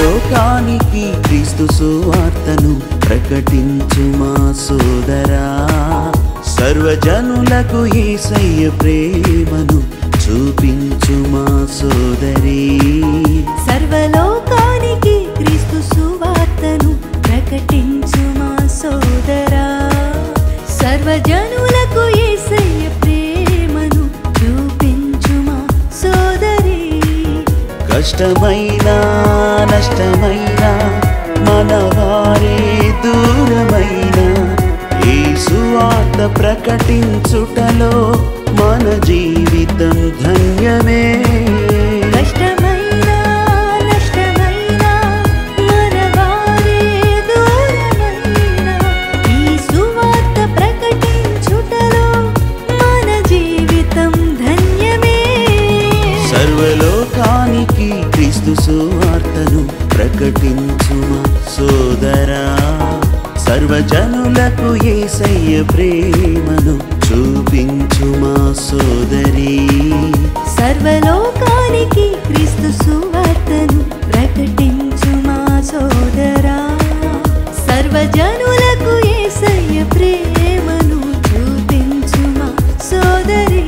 సర్వలోకానికి క్రీస్తు సువార్తను ప్రకటించు మా సోదరా సర్వజనులకు యేసయ్య ప్రేమను చూపించు మా సోదరీ సర్వలోకానికి క్రీస్తు సువార్తను ప్రకటించు మా సోదరా సర్వజనులకు యేసయ్య ప్రేమను చూపించు మా సోదరి కష్టమైన నష్టమైన మన వారే దూరమైన ఈ సువార్త ప్రకటించుటలో మన జీవితం ధన్యమే కష్టమైన నష్టమైన మన వారే దూరమైన ఈ సువార్త ప్రకటించుటలో మన జీవితం ధన్యమే సర్వలోకానికి క్రీస్తు సువార్తను ప్రకటించుమ సోదరా సర్వజనులకు యేసయ్య ప్రేమను చూపించుమా సోదరీ సర్వలోకానికి క్రీస్తు సువార్తను ప్రకటించు మా సోదరా సర్వజనులకు యేసయ్య ప్రేమను చూపించు మా సోదరి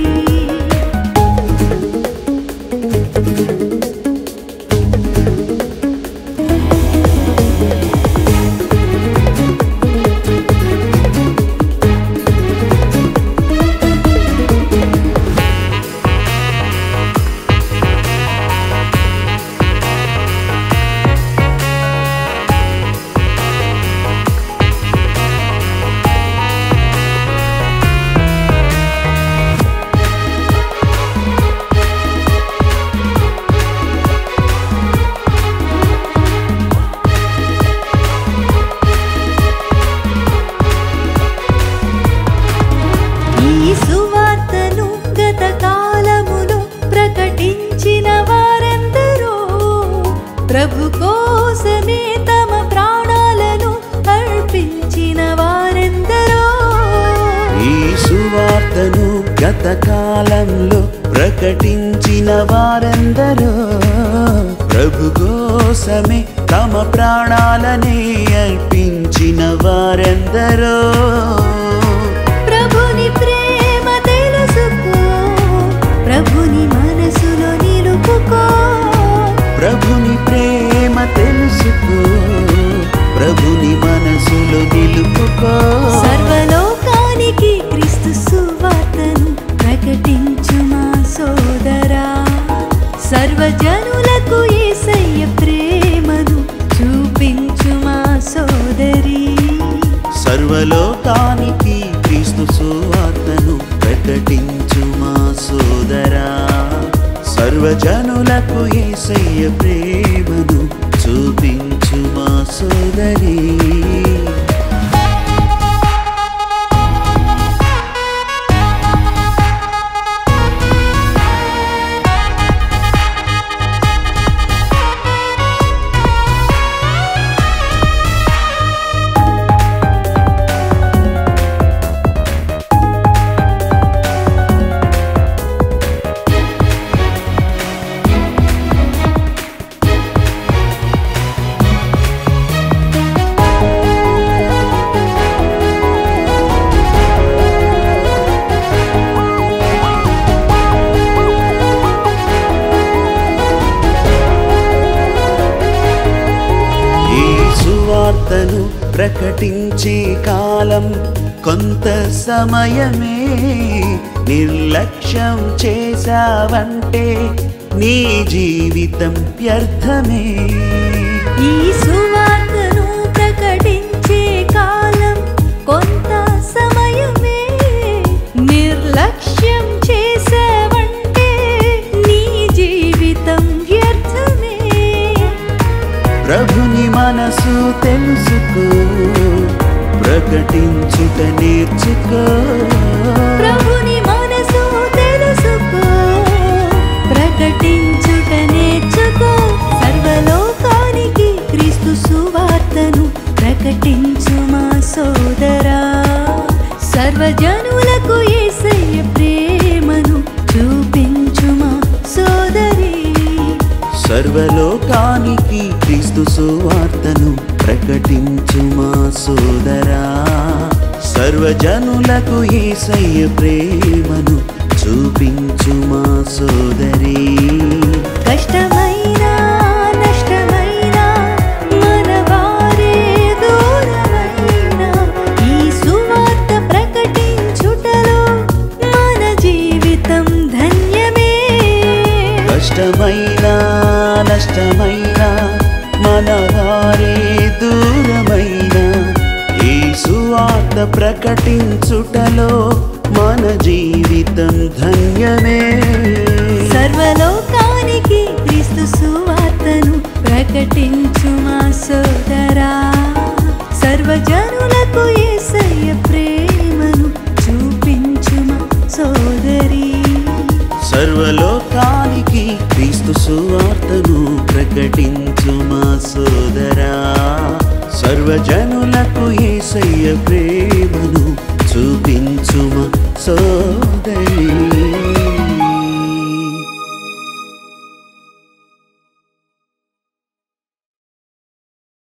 ఈ సువార్తను గత కాలములో ప్రకటించిన వారెందరో ప్రభు కోసమే తమ ప్రాణాలను అర్పించిన వారెందరో ఈ సువార్తను గత కాలంలో ప్రకటించిన వారెందరో ప్రభు కోసమే తమ ప్రాణాలనే అర్పించిన వారెందరో ప్రభుని ప్రేమ తెలుసుకో ప్రభుని మనసులో నిలుపుకో ప్రభుని ప్రేమ తెలుసుకో ప్రభుని మనసులో నిలుపుకో సర్వలోకానికి క్రీస్తు సువార్తను ప్రకటించు మా సోదరా సర్వజనులకు యేసయ్య ప్రేమను చూపించు మా సోదరి సర్వలోకానికి క్రీస్తు సువార్తను ప్రకటించు మా సోదరా సర్వజనులకు యేసయ్య ప్రేమను చూపించు మా సోదరీ ఈ సువార్తను ప్రకటించే కాలం కొంత సమయమే నిర్లక్ష్యం చేశావంటే నీ జీవితం వ్యర్థమే ఈ సువార్తను ప్రకటించే కాలం కొంత సమయమే నిర్లక్ష్యం చేసావంటే నీ జీవితం వ్యర్థమే ప్రభుని మనసు తెలుసుకో ప్రకటించుట నేర్చుకో ప్రభుని మనసు తెలుసుకో ప్రకటించుట నేర్చుకో సర్వలోకానికి క్రీస్తు సువార్తను ప్రకటించు మా సోదరా సర్వజనులకు యేసయ్య ప్రేమను చూపించు మా సోదరి సర్వలోకానికి క్రీస్తు సువార్తను ప్రకటించుమా సోదరా సర్వజనులకు ఏసయ్య ప్రేమను చూపించుమా సోదరీ కష్టమైనా నష్టమైనా మన వారే దూరమైనా ఈ సువార్త ప్రకటించుటలో మన జీవితం ధన్యమే కష్టమైనా నష్టమైనా మన వారే దూరమైనా ఈ సువార్త ప్రకటించుటలో మన జీవితం ధన్యమే సర్వలోకానికి క్రీస్తు సువార్తను ప్రకటించుమా సోదరా సర్వజనులకు యేసయ్య ప్రేమను చూపించుమా సోదరి సర్వలోకానికి క్రీస్తు సువార్తను ప్రకటించుమా సోదరా సర్వజనులకు ఏసయ్య ప్రేమను చూపించుమా సోదరి